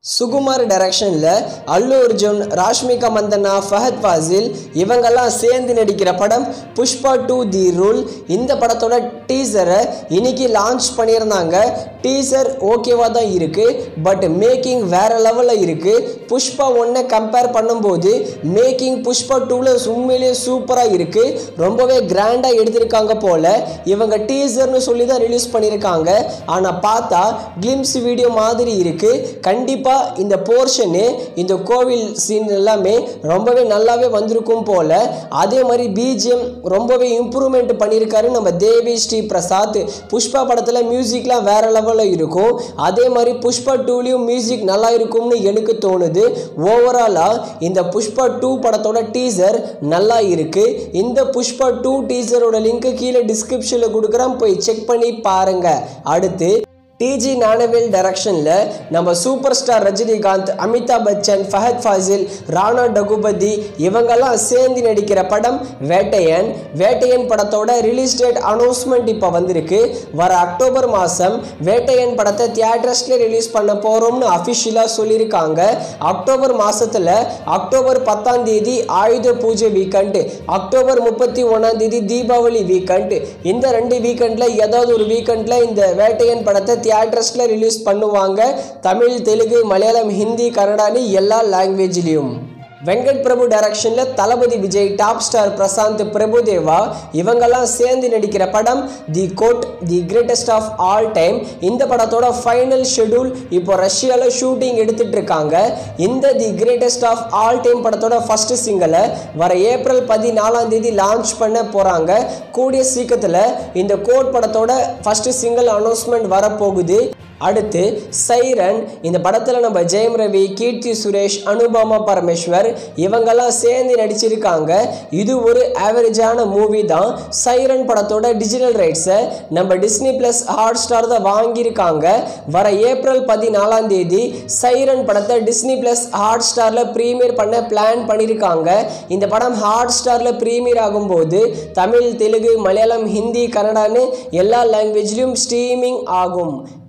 சுகுமார் டைரக்ஷனில் அல்லு அர்ஜுன் ராஷ்மிகா மந்தனா ஃபஹத் ஃபாசில் இவங்கெல்லாம் சேர்ந்து நடிக்கிற படம் புஷ்பா டூ தி ரூல் இந்த படத்தோட டீசரை இன்னைக்கு லான்ச் பண்ணியிருந்தாங்க டீசர் ஓகேவாக தான் இருக்குது பட் மேக்கிங் வேறு லெவலில் இருக்குது புஷ்பா ஒன்றை கம்பேர் பண்ணும்போது மேக்கிங் புஷ்பா டூவில் உண்மையிலேயே சூப்பராக இருக்குது ரொம்பவே கிராண்டாக எடுத்திருக்காங்க போல் இவங்க டீசர்னு சொல்லி தான் ரிலீஸ் பண்ணியிருக்காங்க ஆனால் பார்த்தா கிளிம்ஸ் வீடியோ மாதிரி இருக்குது கண்டிப்பாக இந்த போர்ஷனு இந்த கோவில் சீன் எல்லாமே ரொம்பவே நல்லாவே வந்திருக்கும் போல் அதே மாதிரி பிஜிஎம் ரொம்பவே இம்ப்ரூவ்மெண்ட் பண்ணியிருக்காரு நம்ம தேவி ஸ்ரீ பிரசாத் புஷ்பா படத்தில் மியூசிக்லாம் வேற லெவலில் இருக்கும் அதே மாதிரி புஷ்பா டூலையும் மியூசிக் நல்லா இருக்கும்னு எனக்கு தோணுது ஓவராலாக இந்த புஷ்பா டூ படத்தோட டீசர் நல்லா இருக்கு இந்த புஷ்பா டூ டீசரோட லிங்க் கீழே டிஸ்கிரிப்ஷனில் கொடுக்குறேன் போய் செக் பண்ணி பாருங்க அடுத்து டிஜி ஞானவேல் டைரக்ஷனில் நம்ம சூப்பர் ஸ்டார் ரஜினிகாந்த் அமிதாப் பச்சன் ஃபஹத் ஃபாசில் ராணா டகுபதி இவங்கெல்லாம் சேர்ந்து நடிக்கிற படம் வேட்டையன் வேட்டையன் படத்தோட ரிலீஸ் டேட் அனௌன்ஸ்மெண்ட் இப்போ வந்திருக்கு வர அக்டோபர் மாதம் வேட்டையன் படத்தை தியேட்டர்ஸ்ல ரிலீஸ் பண்ண போகிறோம்னு அஃபிஷியலாக சொல்லியிருக்காங்க அக்டோபர் மாதத்தில் அக்டோபர் பத்தாம் தேதி ஆயுத பூஜை வீக்கெண்டு அக்டோபர் முப்பத்தி ஒன்றாம் தேதி தீபாவளி வீக்கெண்டு இந்த ரெண்டு வீக்கெண்டில் ஏதாவது ஒரு வீக்கெண்டில் இந்த வேட்டையன் படத்தை தியேட்டர்ஸில் ரிலீஸ் பண்ணுவாங்க தமிழ் தெலுங்கு மலையாளம் ஹிந்தி கன்னடானி எல்லா லாங்குவேஜ்லேயும் வெங்கட் பிரபு டைரக்ஷனில் தளபதி விஜய் டாப் ஸ்டார் பிரசாந்த் பிரபுதேவா இவங்கெல்லாம் சேர்ந்து நடிக்கிற படம் the GOAT the greatest of all time இந்த படத்தோட ஃபைனல் ஷெடியூல் இப்போ ரஷ்யாவில் ஷூட்டிங் எடுத்துட்டு இருக்காங்க இந்த the greatest of all time படத்தோட ஃபர்ஸ்ட் சிங்கலை வர ஏப்ரல் பதினாலாம் தேதி லான்ச் பண்ண போகிறாங்க கூடிய சீக்கிரத்தில் இந்த கோட் படத்தோட ஃபர்ஸ்ட் சிங்கிள் அனௌன்ஸ்மெண்ட் வரப்போகுது அடுத்து சைரன் இந்த படத்தில் நம்ம ஜெயம் ரவி கீர்த்தி சுரேஷ் அனுபமா பரமேஸ்வர் இவங்கெல்லாம் சேர்ந்து நடிச்சிருக்காங்க இது ஒரு ஆவரேஜான மூவி தான் சைரன் படத்தோட டிஜிட்டல் ரைட்ஸை நம்ம டிஸ்னி ப்ளஸ் ஹாட் ஸ்டார் தான் வாங்கியிருக்காங்க வர ஏப்ரல் பதினாலாம் தேதி சைரன் படத்தை டிஸ்னி ப்ளஸ் ஹாட் ஸ்டாரில் ப்ரீமியர் பண்ண பிளான் பண்ணியிருக்காங்க இந்த படம் ஹாட் ஸ்டாரில் ப்ரீமியர் ஆகும்போது தமிழ் தெலுங்கு மலையாளம் ஹிந்தி கன்னடான்னு எல்லா லாங்குவேஜ்லேயும் ஸ்ட்ரீமிங் ஆகும்